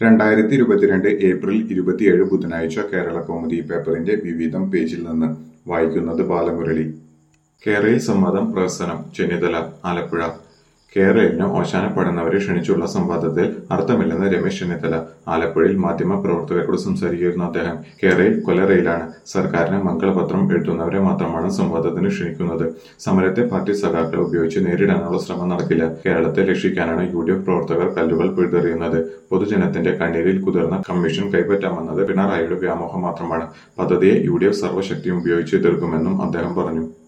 രണ്ടായിരത്തി ഇരുപത്തിരണ്ട് ഏപ്രിൽ ഇരുപത്തിയേഴ് ബുധനാഴ്ച കേരള കൗമുദി പേപ്പറിന്റെ വിവിധം പേജിൽ നിന്ന് വായിക്കുന്നത് ബാലമുരളി കേരയിൽ സംവാദം പ്രഹസനം ചെന്നിത്തല ആലപ്പുഴ കേരളിന് ഓശാനപ്പെടുന്നവരെ ക്ഷണിച്ചുള്ള സംവാദത്തിൽ അർത്ഥമില്ലെന്ന് രമേശ് ചെന്നിത്തല ആലപ്പുഴയിൽ മാധ്യമ പ്രവർത്തകരോട് സംസാരിക്കുകയായിരുന്നു അദ്ദേഹം കേരയിൽ കൊലറയിലാണ് സർക്കാരിന് മംഗളപത്രം എഴുതുന്നവരെ മാത്രമാണ് സംവാദത്തിന് ക്ഷണിക്കുന്നത് സമരത്തെ പാർട്ടി സഖാക്കളെ ഉപയോഗിച്ച് നേരിടാനുള്ള ശ്രമം നടക്കില്ല കേരളത്തെ രക്ഷിക്കാനാണ് യു ഡി എഫ് പ്രവർത്തകർ കല്ലുകൾ പിഴുതെറിയുന്നത് പൊതുജനത്തിന്റെ കണ്ണീരിൽ കുതിർന്ന കമ്മീഷൻ കൈപ്പറ്റാമെന്നത് പിണറായിയുടെ വ്യാമോഹം മാത്രമാണ് പദ്ധതിയെ യു ഡി എഫ് സർവ്വശക്തിയും ഉപയോഗിച്ച് എതിർക്കുമെന്നും അദ്ദേഹം പറഞ്ഞു